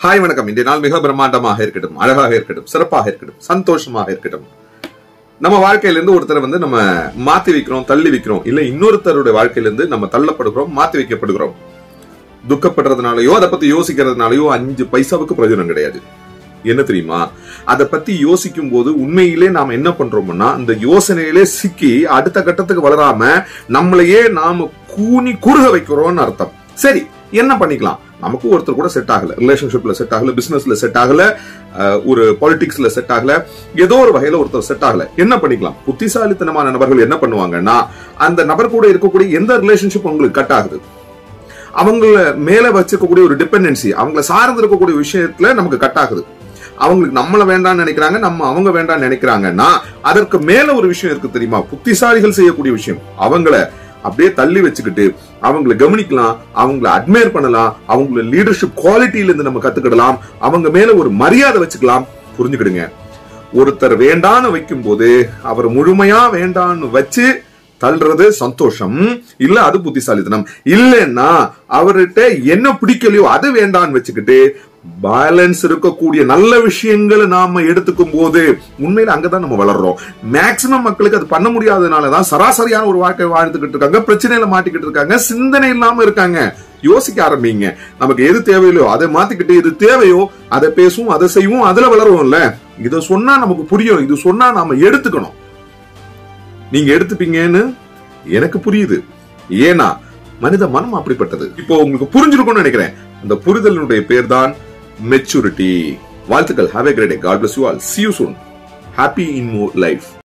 hi வணக்கம் இன்றைய நாள் மிக பிரம்மாண்டமாக இருக்கட்டும் அழகாக இருக்கட்டும் சிறப்பாக இருக்கட்டும் சந்தோஷமாக இருக்கட்டும் நம்ம வாழ்க்கையில இருந்து ஒருத்தரை வந்து நம்ம மாத்தி வைக்கிறோம் தள்ளி வைக்கிறோம் இல்ல இன்னொருத்தருடைய வாழ்க்கையில இருந்து நம்ம தள்ளப்படுகிறோம் மாத்தி வைக்கப்படுகிறோம் துக்கப்படுறதுனாலயோ அதை பத்தி யோசிக்கிறதுனாலயோ அஞ்சு பைசாவுக்கு பிரயோஜனம் கிடையாது என்ன தெரியுமா அதை பத்தி யோசிக்கும் போது உண்மையிலே நாம என்ன பண்றோம்னா இந்த யோசனையிலே சிக்கி அடுத்த கட்டத்துக்கு வளராம நம்மளையே நாம கூனி குறுக வைக்கிறோம்னு அர்த்தம் சரி என்ன பண்ணிக்கலாம் நமக்கு ஒருத்தர் கூட செட் ஆகல ரிலேஷன்ஷிப்ல செட் ஆகல பிசினஸ்ல செட் ஆகல அஹ், ஒரு பாலிடிக்ஸ்ல செட் ஆகல ஏதோ ஒரு வகையில ஒருத்தர் செட் ஆகல என்ன பண்ணிக்கலாம் புத்திசாலித்தனமான நபர்கள் என்ன பண்ணுவாங்கன்னா அந்த நபர் கூட இருக்கக்கூடிய எந்த ரிலேஷன்ஷிப் உங்களுக்கு கட் ஆகுது அவங்கள மேல வச்சிருக்கக்கூடிய ஒரு டிபெண்டன்சி அவங்கள சார்ந்து இருக்கக்கூடிய விஷயத்துல நமக்கு கட் ஆகுது அவங்களுக்கு நம்மள வேண்டாம்னு நினைக்கிறாங்க நம்ம அவங்க வேண்டாம்னு நினைக்கிறாங்கன்னா அதற்கு மேல ஒரு விஷயம் இருக்கு தெரியுமா புத்திசாலிகள் செய்யக்கூடிய விஷயம் அவங்கள அப்படியே தள்ளி வச்சுக்கிட்டு அவங்கள கவனிக்கலாம் அவங்கள அட்மையர் பண்ணலாம் அவங்கள லீடர்ஷிப் குவாலிட்டியில இருந்து நம்ம கத்துக்கிடலாம் அவங்க மேல ஒரு மரியாதை வச்சுக்கலாம் புரிஞ்சுக்கிடுங்க ஒருத்தர் வேண்டான்னு வைக்கும் போது அவர் முழுமையா வேண்டான்னு வச்சு தள்ளுறது சந்தோஷம் இல்ல அது புத்திசாலித்தனம் இல்லைன்னா அவர்கிட்ட என்ன பிடிக்கலையோ அது வேண்டான்னு வச்சுக்கிட்டு பேலன்ஸ் இருக்கக்கூடிய நல்ல விஷயங்களை நாம எடுத்துக்கும் போது உண்மையில அங்கதான் நம்ம வளர்றோம் மேக்சிமம் மக்களுக்கு அது பண்ண முடியாதனாலதான் சராசரியான ஒரு வாழ்க்கை வாழ்ந்துகிட்டு இருக்காங்க பிரச்சனையில மாட்டிக்கிட்டு இருக்காங்க சிந்தனை இல்லாம இருக்காங்க யோசிக்க ஆரம்பிங்க நமக்கு எது தேவையில்லையோ அதை மாத்திக்கிட்டு எது தேவையோ அதை பேசுவோம் அதை செய்வோம் அதுல வளருவோம்ல இத சொன்னா நமக்கு புரியும் இது சொன்னா நாம எடுத்துக்கணும் நீங்க எடுத்துப்பீங்கன்னு எனக்கு புரியுது ஏன்னா மனித மனம் அப்படிப்பட்டது இப்போ உங்களுக்கு புரிஞ்சிருக்கும்னு நினைக்கிறேன் அந்த புரிதலினுடைய பேர் தான் மெச்சூரிட்டி வாழ்த்துக்கள் have a great God bless you all see you soon happy in more life